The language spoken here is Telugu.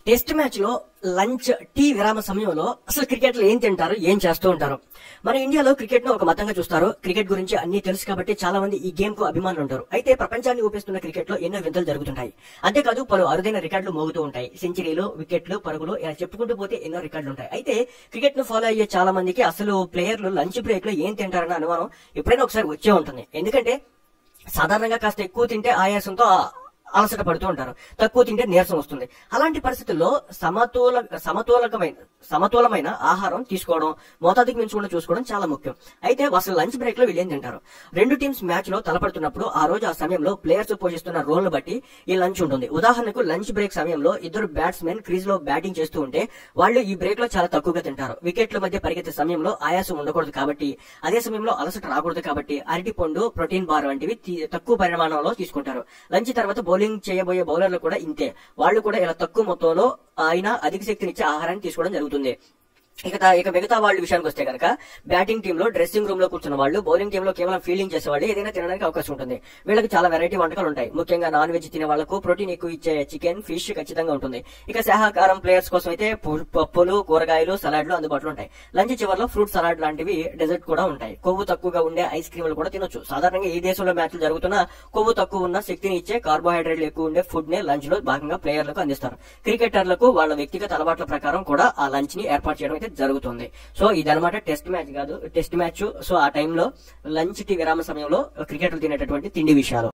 టెస్ట్ మ్యాచ్ లో లంచ్ టీ విరామ సమయంలో అసలు క్రికెట్ లో ఏం తింటారు ఏం చేస్తూ ఉంటారు మన ఇండియాలో క్రికెట్ ను ఒక మతంగా చూస్తారు క్రికెట్ గురించి అన్ని తెలుసు కాబట్టి చాలా మంది ఈ గేమ్ కు అభిమానులు ఉంటారు అయితే ప్రపంచాన్ని ఊపిస్తున్న క్రికెట్ లో ఎన్నో వింతలు జరుగుతుంటాయి అంతేకాదు పలు అరుదైన రికార్డులు మోగుతూ ఉంటాయి సెంచరీలు వికెట్లు పరుగులు ఇలా చెప్పుకుంటూ పోతే ఎన్నో రికార్డులు ఉంటాయి అయితే క్రికెట్ ను ఫాలో అయ్యే చాలా మందికి అసలు ప్లేయర్లు లంచ్ బ్రేక్ లో ఏం తింటారన్న అనుమానం ఎప్పుడైనా ఒకసారి వచ్చే ఉంటుంది ఎందుకంటే సాధారణంగా కాస్త ఎక్కువ తింటే ఆయాసంతో ఆ- అలసట పడుతూ ఉంటారు తక్కువ తింటే నీరసం వస్తుంది అలాంటి పరిస్థితుల్లో సమతూల సమతూలకమైన సమతూలమైన ఆహారం తీసుకోవడం మోతాదుకి మించకుండా చూసుకోవడం చాలా ముఖ్యం అయితే అసలు లంచ్ బ్రేక్ లో వీళ్ళేం తింటారు రెండు టీమ్స్ మ్యాచ్ లో తలపడుతున్నప్పుడు ఆ రోజు ఆ సమయంలో ప్లేయర్స్ పోషిస్తున్న రోల్ బట్టి ఈ లంచ్ ఉంటుంది ఉదాహరణకు లంచ్ బ్రేక్ సమయంలో ఇద్దరు బ్యాట్స్మెన్ క్రీజ్ లో బ్యాటింగ్ చేస్తూ ఉంటే వాళ్ళు ఈ బ్రేక్ లో చాలా తక్కువగా తింటారు వికెట్ల మధ్య పరిగెత్తే సమయంలో ఆయాసం ఉండకూడదు కాబట్టి అదే సమయంలో అలసట రాకూడదు కాబట్టి అరటి పండు ప్రోటీన్ బార్ వంటివి తీ- తక్కువ పరిమాణంలో తీసుకుంటారు లంచ్ తర్వాత బౌలింగ్ చేయబోయే బౌలర్లు కూడా ఇంతే వాళ్ళు కూడా ఇలా తక్కువ మొత్తంలో అయినా అధిక శక్తినిచ్చే ఆహారాన్ని తీసుకోవడం జరుగుతుంది ఇక తా- ఇక మిగతా వాళ్ళ విషయానికి వస్తే కనుక బ్యాటింగ్ టీమ్ లో డ్రెస్సింగ్ రూమ్ లో కూర్చున్న వాళ్ళు బౌలింగ్ టీమ్ లో కేవలం ఫీల్డింగ్ చేసే వాళ్ళు ఏదైనా తినడానికి అవకాశం ఉంటుంది వీళ్ళకి చాలా వెరైటీ వంటకాలు ఉంటాయి ముఖ్యంగా నాన్ వెజ్ తినే వాళ్ళకు ప్రోటీన్ ఎక్కువ ఇచ్చే చికెన్ ఫిష్ ఖచ్చితంగా ఉంటుంది ఇక శాహాకారం ప్లేయర్స్ కోసం అయితే పు- పప్పులు కూరగాయలు సలాడ్లు అందుబాటులో ఉంటాయి లంచ్ చివరిలో ఫ్రూట్ సలాడ్ లాంటివి డెజర్ట్ కూడా ఉంటాయి కొవ్వు తక్కువగా ఉండే ఐస్ క్రీములు కూడా తినొచ్చు సాధారణంగా ఏ దేశంలో మ్యాచ్లు జరుగుతున్నా కొవ్వు తక్కువ ఉన్న శక్తిని ఇచ్చే కార్బోహైడ్రేట్లు ఎక్కువ ఉండే ఫుడ్ నే లంచ్ లో భాగంగా ప్లేయర్లకు అందిస్తారు క్రికెటర్లకు వాళ్ళ వ్యక్తిగత అలవాట్ల ప్రకారం కూడా ఆ లంచ్ ని ఏర్పాటు చేయడం అయితే జరుగుతుంది సో ఇదనమాట టెస్ట్ మ్యాచ్ కాదు టెస్ట్ మ్యాచ్ సో ఆ టైంలో లంచ్ టీ విరామ సమయంలో క్రికెటర్లు తినేటటువంటి తిండి విషయాలు